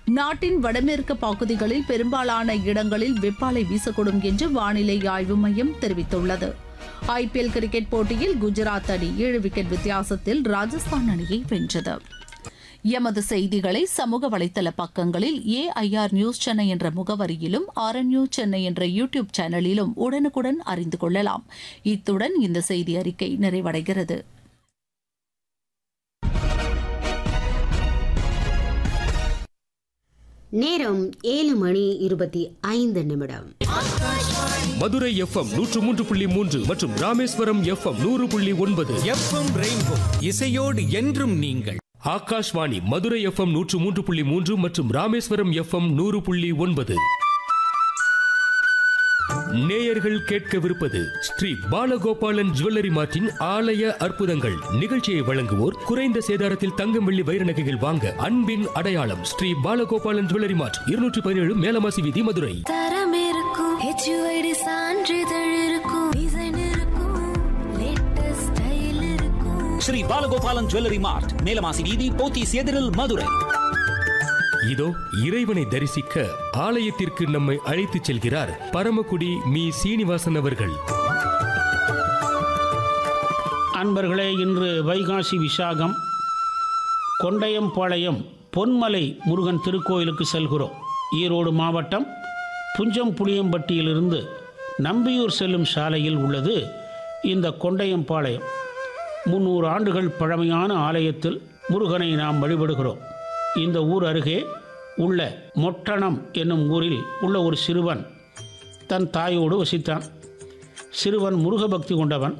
நாட்டின் வடமேற்கு பகுதிகளில் பெரும்பாலான இடங்களில் வெப்பாலை வீசக்கூடும் என்று வானிலை ஆய்வு மையம் தெரிவித்துள்ளது ஐபிஎல் கிரிக்கெட் போட்டியில் குஜராத் அணி ஏழு விக்கெட் வித்தியாசத்தில் ராஜஸ்தான் அணியை வென்றது எமது செய்திகளை சமூக வலைதள பக்கங்களில் ஏஐஆர் நியூஸ் சென்னை என்ற முகவரியிலும் ஆர்என்யூ சென்னை என்ற யூடியூப் சேனலிலும் உடனுக்குடன் அறிந்து கொள்ளலாம் இத்துடன் இந்த செய்தி அறிக்கை நிறைவடைகிறது நேரம் ஏழு மணி இருபத்தி ஐந்து நிமிடம் மதுரை எஃப்எம் நூற்று மூன்று புள்ளி மூன்று மற்றும் ராமேஸ்வரம் எஃப்எம் நூறு புள்ளி ஒன்பது எஃப்எம் ரெயின்போ இசையோடு என்றும் நீங்கள் ஆகாஷ்வாணி மதுரை எஃப்எம் நூற்று மூன்று புள்ளி மூன்று மற்றும் ராமேஸ்வரம் எஃப்எம் நூறு புள்ளி ஒன்பது நேயர்கள் கேட்கவிருப்பது ஸ்ரீ பாலகோபாலன் ஜுவல்லரி மார்ட்டின் ஆலய அற்புதங்கள் நிகழ்ச்சியை வழங்குவோர் குறைந்த சேதாரத்தில் தங்கம் வெள்ளி வைர நகைகள் வாங்க அன்பின் அடையாளம் ஸ்ரீ பாலகோபாலன் ஜுவல்லரி மார்ட் இருநூற்றி பதினேழு மேலமாசி வீதி மதுரை தரம் இருக்கும் ஹெச்யூஐடி சான்றிதழ் இருக்கும் டிசைன் இருக்கும் லேட்டஸ்ட் ஸ்டைல் இருக்கும் ஸ்ரீ பாலகோபாலன் ஜுவல்லரி மார்ட் மேலமாசி வீதி போத்தீஸ் எதிரில் மதுரை இதோ இறைவனை தரிசிக்க ஆலயத்திற்கு நம்மை அழைத்துச் செல்கிறார் பரமக்குடி மீ சீனிவாசன் அவர்கள் அன்பர்களே இன்று வைகாசி விசாகம் கொண்டையம்பாளையம் பொன்மலை முருகன் திருக்கோயிலுக்கு செல்கிறோம் ஈரோடு மாவட்டம் புஞ்சம் புளியம்பட்டியிலிருந்து நம்பியூர் செல்லும் சாலையில் உள்ளது இந்த கொண்டையம்பாளையம் முன்னூறு ஆண்டுகள் பழமையான ஆலயத்தில் முருகனை நாம் வழிபடுகிறோம் இந்த ஊர் அருகே உள்ள மொட்டணம் என்னும் ஊரில் உள்ள ஒரு சிறுவன் தன் தாயோடு வசித்தான் சிறுவன் முருகபக்தி கொண்டவன்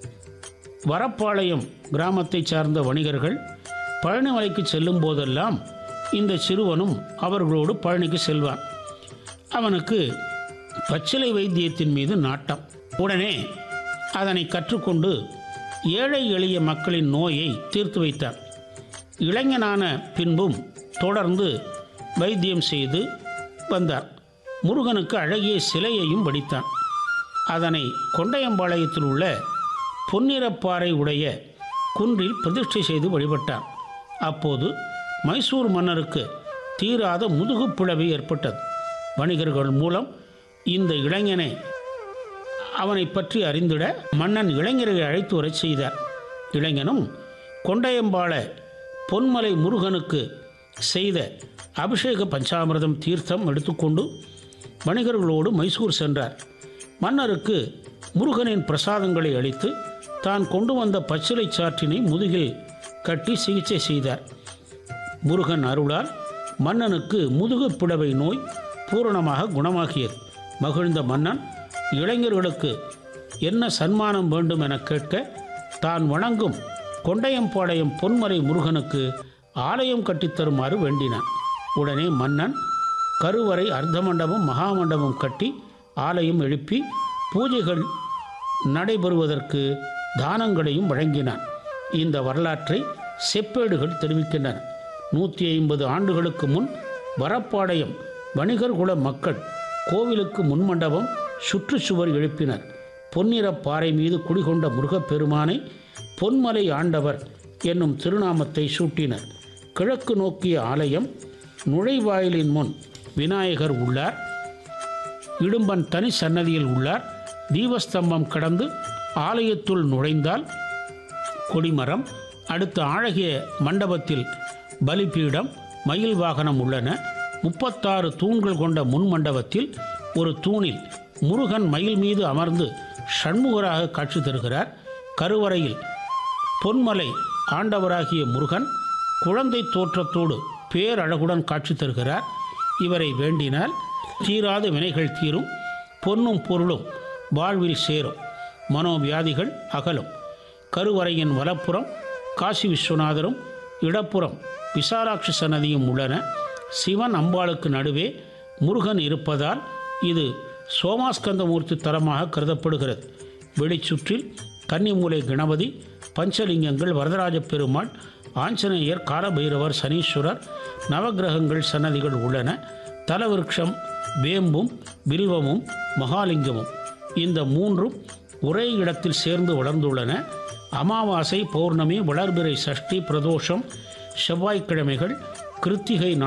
வரப்பாளையம் கிராமத்தைச் சார்ந்த வணிகர்கள் பழனிமலைக்கு செல்லும் போதெல்லாம் இந்த சிறுவனும் அவர்களோடு பழனிக்கு செல்வான் அவனுக்கு பச்சிலை வைத்தியத்தின் மீது நாட்டம் உடனே அதனை கற்றுக்கொண்டு ஏழை எளிய மக்களின் நோயை தீர்த்து வைத்தான் இளைஞனான பின்பும் தொடர்ந்து வைத்தியம் செய்து வந்தார் முருகனுக்கு அழகிய சிலையையும் வடித்தான் அதனை கொண்டையம்பாளையத்தில் உள்ள பொன்னிறப்பாறை உடைய குன்றில் பிரதிஷ்டை செய்து வழிபட்டான் அப்போது மைசூர் மன்னருக்கு தீராத முதுகுப் பிளவு ஏற்பட்டது வணிகர்கள் மூலம் இந்த இளைஞனை அவனை பற்றி அறிந்திட மன்னன் இளைஞரை அழைத்து வரச் செய்தார் இளைஞனும் கொண்டையம்பாள பொன்மலை முருகனுக்கு செய்த அபிஷேக பஞ்சாமிர்தம் தீர்த்தம் எடுத்துக்கொண்டு வணிகர்களோடு மைசூர் சென்றார் மன்னருக்கு முருகனின் பிரசாதங்களை அளித்து தான் கொண்டு வந்த பச்சிலை சாற்றினை முதுகில் கட்டி சிகிச்சை செய்தார் முருகன் அருளால் மன்னனுக்கு முதுகு பிளவை நோய் பூரணமாக குணமாகியது மகிழ்ந்த மன்னன் இளைஞர்களுக்கு என்ன சன்மானம் வேண்டும் என கேட்க தான் வணங்கும் கொண்டையம்பாளையம் பொன்மலை முருகனுக்கு ஆலயம் கட்டித்தருமாறு வேண்டினான் உடனே மன்னன் கருவறை அர்த்தமண்டபம் மகாமண்டபம் கட்டி ஆலயம் எழுப்பி பூஜைகள் நடைபெறுவதற்கு தானங்களையும் வழங்கினான் இந்த வரலாற்றை செப்பேடுகள் தெரிவிக்கின்றன நூற்றி ஐம்பது ஆண்டுகளுக்கு முன் வரப்பாளையம் வணிகர் குல மக்கள் கோவிலுக்கு முன்மண்டபம் சுற்றுச்சுவர் எழுப்பினர் பொன்னிறப் பாறை மீது குடிகொண்ட முருகப்பெருமானை பொன்மலை ஆண்டவர் என்னும் திருநாமத்தை சூட்டினர் கிழக்கு நோக்கிய ஆலயம் நுழைவாயிலின் முன் விநாயகர் உள்ளார் இடும்பன் தனி சன்னதியில் உள்ளார் தீபஸ்தம்பம் கடந்து ஆலயத்துள் நுழைந்தால் கொடிமரம் அடுத்த அழகிய மண்டபத்தில் பலிபீடம் மயில் வாகனம் உள்ளன முப்பத்தாறு தூண்கள் கொண்ட முன் மண்டபத்தில் ஒரு தூணில் முருகன் மயில் மீது அமர்ந்து சண்முகராக காட்சி தருகிறார் கருவறையில் பொன்மலை ஆண்டவராகிய முருகன் குழந்தை தோற்றத்தோடு பேரழகுடன் காட்சி தருகிறார் இவரை வேண்டினால் தீராத வினைகள் தீரும் பொன்னும் பொருளும் வாழ்வில் சேரும் மனோவியாதிகள் அகலும் கருவறையின் வலப்புறம் காசி விஸ்வநாதரும் இடப்புறம் விசாலாட்சி சன்னதியும் உள்ளன சிவன் அம்பாளுக்கு நடுவே முருகன் இருப்பதால் இது சோமாஸ்கந்தமூர்த்தி தலமாக கருதப்படுகிறது வெளிச்சுற்றில் கன்னிமூலை கணபதி பஞ்சலிங்கங்கள் வரதராஜ பெருமாள் ஆஞ்சநேயர் காலபைரவர் சனீஸ்வரர் நவக்கிரகங்கள் சன்னதிகள் உள்ளன தலவிருட்சம் வேம்பும் வில்வமும் மகாலிங்கமும் இந்த மூன்றும் ஒரே இடத்தில் சேர்ந்து வளர்ந்துள்ளன அமாவாசை பௌர்ணமி வளர்பிறை சஷ்டி பிரதோஷம் செவ்வாய்க்கிழமைகள் கிருத்திகை